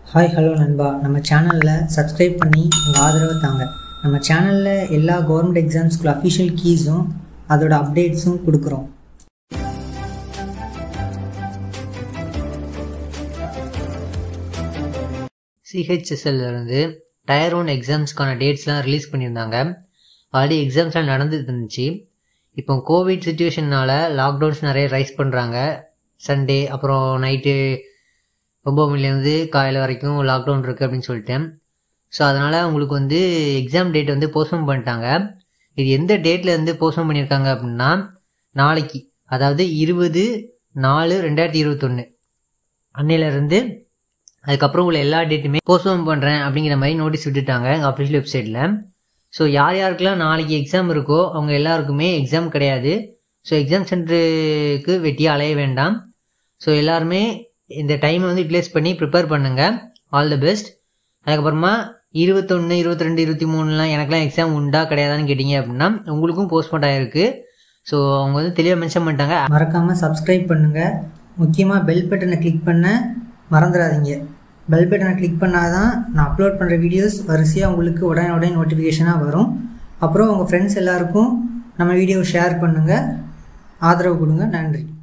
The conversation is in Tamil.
ஹாய் ஹலோ நண்பா நம்ம சேனலில் சப்ஸ்கிரைப் பண்ணி உங்கள் ஆதரவை தாங்க நம்ம சேனலில் எல்லா கவர்மெண்ட் எக்ஸாம்ஸ்க்குள்ள அஃபிஷியல் கீஸும் அதோட அப்டேட்ஸும் கொடுக்குறோம் சிஹெச்எஸ்எல் இருந்து டயர் ஒன் எக்ஸாம்ஸ்க்கான டேட்ஸ்லாம் ரிலீஸ் பண்ணியிருந்தாங்க ஆல்ரெடி எக்ஸாம்ஸ்லாம் நடந்துட்டு இருந்துச்சு இப்போ கோவிட் சுச்சுவேஷன்னால லாக்டவுன்ஸ் நிறைய ரைஸ் பண்ணுறாங்க சண்டே அப்புறம் நைட்டு ஒம்பது மணிலேருந்து காலையில் வரைக்கும் லாக்டவுன் இருக்குது அப்படின்னு சொல்லிட்டேன் ஸோ அதனால் உங்களுக்கு வந்து எக்ஸாம் டேட் வந்து போஸ்ட்போன் பண்ணிட்டாங்க இது எந்த டேட்டில் இருந்து போஸ்ட்போன் பண்ணியிருக்காங்க அப்படின்னா நாளைக்கு அதாவது இருபது நாலு ரெண்டாயிரத்தி இருபத்தொன்று அன்னையிலேருந்து அதுக்கப்புறம் உள்ள எல்லா டேட்டுமே போஸ்ட்போன் பண்ணுறேன் அப்படிங்கிற மாதிரி நோட்டீஸ் விட்டுட்டாங்க எங்கள் அஃபிஷியல் வெப்சைட்டில் ஸோ யார் யாருக்கெல்லாம் நாளைக்கு எக்ஸாம் இருக்கோ அவங்க எல்லாருக்குமே எக்ஸாம் கிடையாது ஸோ எக்ஸாம் சென்டருக்கு வெட்டியாக அலைய வேண்டாம் ஸோ எல்லாருமே இந்த டைமை வந்து யூட்டிலைஸ் பண்ணி ப்ரிப்பேர் பண்ணுங்கள் ஆல் தி பெஸ்ட் அதுக்கப்புறமா இருபத்தொன்று இருபத்தி ரெண்டு இருபத்தி மூணுலாம் எனக்குலாம் எக்ஸாம் உண்டா கிடையாதான்னு கேட்டிங்க அப்படின்னா உங்களுக்கும் போஸ்ட்போன் ஆகிருக்கு ஸோ அவங்க வந்து தெளிவாக மென்ஷன் பண்ணிட்டாங்க மறக்காமல் சப்ஸ்கிரைப் பண்ணுங்கள் முக்கியமாக பெல் பட்டனை கிளிக் பண்ண மறந்துடாதீங்க பெல் பட்டனை கிளிக் பண்ணால் தான் நான் அப்லோட் பண்ணுற வீடியோஸ் வரிசையாக உங்களுக்கு உடனே உடனே நோட்டிஃபிகேஷனாக வரும் அப்புறம் உங்கள் ஃப்ரெண்ட்ஸ் எல்லாருக்கும் நம்ம வீடியோ ஷேர் பண்ணுங்கள் ஆதரவு கொடுங்க நன்றி